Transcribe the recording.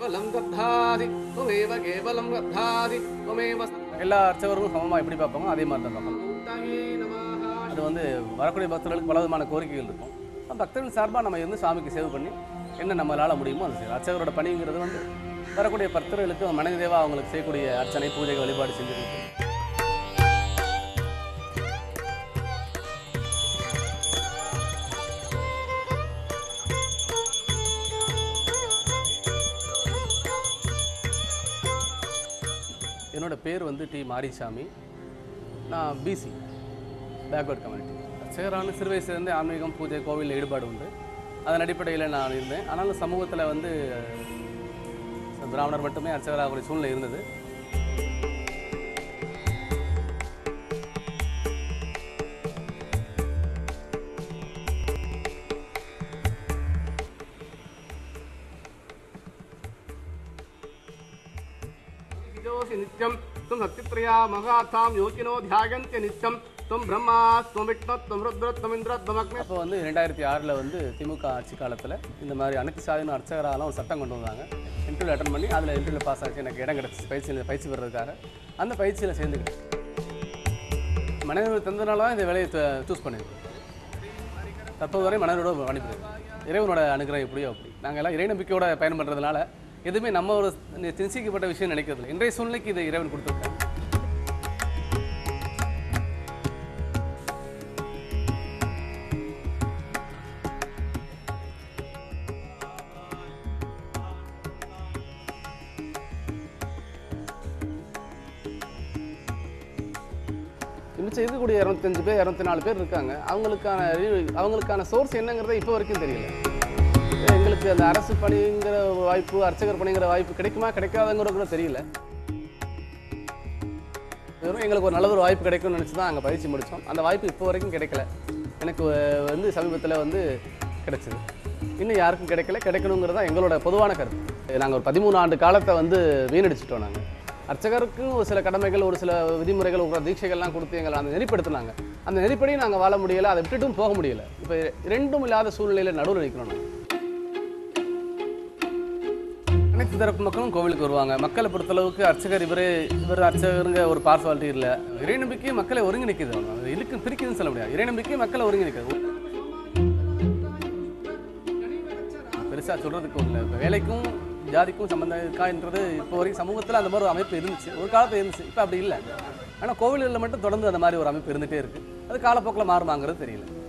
கேவலம் கத்தாதி துமேவ கேவலம் கத்தாதி துமேவ எல்லா அர்ச்சகர்களும் சமமாக எப்படி பார்ப்பாங்க அதே மாதிரி தான் பார்ப்பாங்க மூர்த்தயே நமஹ அது வந்து வரக்கூடிய பக்தர்களுக்கு பல விதமான கோரிக்கைகள் இருக்கும் அந்த பக்தர்கள் சார்பாக நம்ம இருந்து சாமிக்கு சேவை பண்ணி என்ன நம்மளால் முடியுமோ அது செய்யலாம் அர்ச்சகரோட பணிங்கிறது வந்து வரக்கூடிய பக்தர்களுக்கு மனித தேவா அவங்களுக்கு செய்யக்கூடிய அர்ச்சனை பூஜை வழிபாடு செஞ்சு கொடுக்கும் என்னோட பேர் வந்து டி மாரிசாமி நான் பிசி பேக்வர்ட் கம்யூனிட்டி சேரான சிறு வயசுலேருந்தே ஆன்மீகம் பூஜை கோவிலில் ஈடுபாடு உண்டு அதன் அடிப்படையில் நான் இருந்தேன் ஆனாலும் சமூகத்தில் வந்து அஹ், பிராமணர் மட்டுமே அர்ச்சகராகக்கூடிய சூழ்நிலை இருந்தது विजोऽसि नित्यं त्वं सत्यप्रिया मगार्थां योगिनो ध्यायन्त्य नित्यं त्वं ब्रह्मा त्वं विष्णु त्वं रुद्र त्वमिन्द्र त्वमग्नि அப்போ வந்து ரெண்டாயிரத்தி ஆறில் வந்து திமுக ஆட்சி காலத்தில் இந்த மாதிரி அனைத்து சாதின அர்ச்சகராகலாம் ஒரு சட்டம் கொண்டு வந்தாங்க இன்டர்வியூ அட்டன் பண்ணி அதில் இன்டர்வியூ பாஸ் ஆச்சு எனக்கு இடம் கிடச்சி பயிற்சியில் பயிற்சி பெறதுக்காக அந்த பயிற்சியில் சேர்ந்துக்கிட்டேன் மனிதர்கள் தந்தனால தான் இந்த வேலையை சூஸ் பண்ணியிருக்கோம் தற்போது வரை மனிதனோட அனுப்பிடுது இறைவனோட அனுகிரகம் எப்படியோ அப்படி நாங்கள் எல்லாம் இறை நம்பிக்கையோட பயணம் பண்ணுறதுனால எதுவுமே நம்ம ஒரு திணிச்சிக்கப்பட்ட விஷயம் நினைக்கிறது இல்லை. இன்றைய சூழ்நிலைக்கு இதை இறைவன் கொடுத்துருக்காங்க மிச்சம் இருக்கக்கூடிய இரநூத்தஞ்சு பேர் இரநூத்தி நாலு பேர் இருக்காங்க அவங்களுக்கான அறிவு- அவங்களுக்கான சோர்ஸ் என்னங்கிறத இப்போ வரைக்கும் தெரியல எங்களுக்கு அந்த அரசு பணிங்கிற ஒரு வாய்ப்பு அர்ச்சகர் பணிங்கிற வாய்ப்பு கிடைக்குமா கிடைக்காதுங்கிற கூட தெரியல வெறும் எங்களுக்கு ஒரு நல்ல ஒரு வாய்ப்பு கிடைக்கும்னு நினச்சி தான் அங்கே பயிற்சி முடித்தோம் அந்த வாய்ப்பு இப்போ வரைக்கும் கிடைக்கல எனக்கு வ- வந்து சமீபத்தில் வந்து கிடைச்சிது இன்னும் யாருக்கும் கிடைக்கல கிடைக்கணுங்கிறது தான் எங்களோட பொதுவான கருத்து நாங்கள் ஒரு பதிமூணு ஆண்டு காலத்தை வந்து வீணடிச்சிட்டோம் நாங்கள் அர்ச்சகருக்கும் ஒரு சில கடமைகள் ஒரு சில விதிமுறைகள் ஒரு தீட்சைகள்லாம் கொடுத்து எங்களை அந்த நெறிப்படுத்தினாங்க அந்த நெறிப்படி நாங்கள் வாழ முடியலை அதை விட்டுட்டும் போக முடியல இப்போ ரெண்டும் இல்லாத சூழ்நிலையில் நடுவில் நிற்கிறோம் நாங்கள் அனைத்து தரப்பு மக்களும் கோவிலுக்கு வருவாங்க மக்களை பொறுத்தளவுக்கு அர்ச்சகர் இவரே இவர் அர்ச்சகருங்க ஒரு பார்சாலிட்டி இல்லை இறைநம்பிக்கை மக்களை ஒருங்கிணைக்குது அவங்க. அது இழுக்கு பிரிக்குதுன்னு சொல்ல முடியாது இறைநம்பிக்கை மக்களை ஒருங்கிணைக்குது பெருசாக சொல்கிறதுக்கு இல்லை இப்போ வேலைக்கும் ஜாதிக்கும் சம்மந்தம் இருக்கான்றது இப்போ வரைக்கும் சமூகத்தில் அந்த மாதிரி ஒரு அமைப்பு இருந்துச்சு ஒரு காலத்தில் இருந்துச்சு இப்போ அப்படி இல்லை ஆனால் கோவில்களில் மட்டும் தொடர்ந்து அந்த மாதிரி ஒரு அமைப்பு இருந்துகிட்டே இருக்குது அது காலப்போக்கில் மாறுமாங்கிறது தெரியல